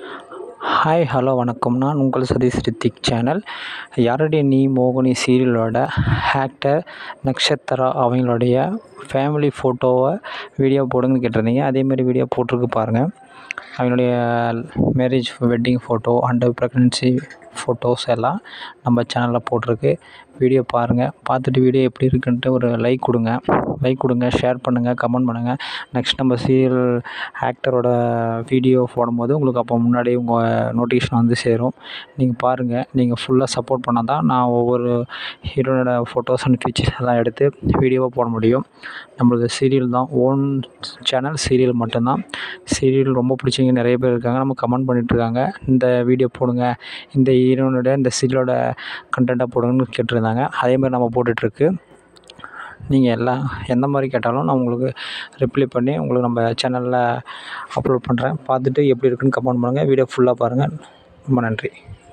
hi hello வணக்கம் நான் உங்கள் சதீஷ் ரித்திக் சேனல் யாரடி நீ மோகினி சீரியலோட ஆக்டர் நக்ஷத்ரா அவங்களுடைய ஃபேமிலி ஃபோட்டோவை வீடியோ போடுங்கன்னு கேட்டிருந்தீங்க அதேமாதிரி வீடியோ போட்டிருக்கு பாருங்கள் அவங்களுடைய marriage wedding photo and pregnancy photos எல்லாம் நம்ம சேனலில் போட்டிருக்கு வீடியோ பாருங்கள் பார்த்துட்டு வீடியோ எப்படி இருக்குன்ட்டு ஒரு லைக் கொடுங்க லைக் கொடுங்க ஷேர் பண்ணுங்கள் கமெண்ட் பண்ணுங்கள் நெக்ஸ்ட் நம்ம சீரியல் ஆக்டரோட வீடியோ போடும்போது உங்களுக்கு அப்போ முன்னாடி உங்கள் நோட்டிஃபிகேஷன் வந்து சேரும் நீங்கள் பாருங்கள் நீங்கள் ஃபுல்லாக சப்போர்ட் பண்ணால் தான் நான் ஒவ்வொரு ஹீரோனோட ஃபோட்டோஸ் அண்ட் பிக்சர்ஸ் எல்லாம் எடுத்து வீடியோவாக போட முடியும் நம்மளது சீரியல் தான் ஓன் சேனல் சீரியல் மட்டும்தான் சீரியல் ரொம்ப பிடிச்சவங்க நிறைய பேர் இருக்காங்க நம்ம கமெண்ட் பண்ணிகிட்ருக்காங்க இந்த வீடியோ போடுங்க இந்த ஹீரோனோட இந்த சீரியலோட கண்டென்ட்டாக போடுங்கன்னு கேட்டிருந்தாங்க அதேமாதிரி நம்ம போட்டுட்ருக்கு நீங்கள் எல்லாம் எந்த மாதிரி கேட்டாலும் நான் உங்களுக்கு ரிப்ளை பண்ணி உங்களுக்கு நம்ம சேனலில் அப்லோட் பண்ணுறேன் பார்த்துட்டு எப்படி இருக்குன்னு கமெண்ட் பண்ணுங்கள் வீடியோ ஃபுல்லாக பாருங்கள் ரொம்ப நன்றி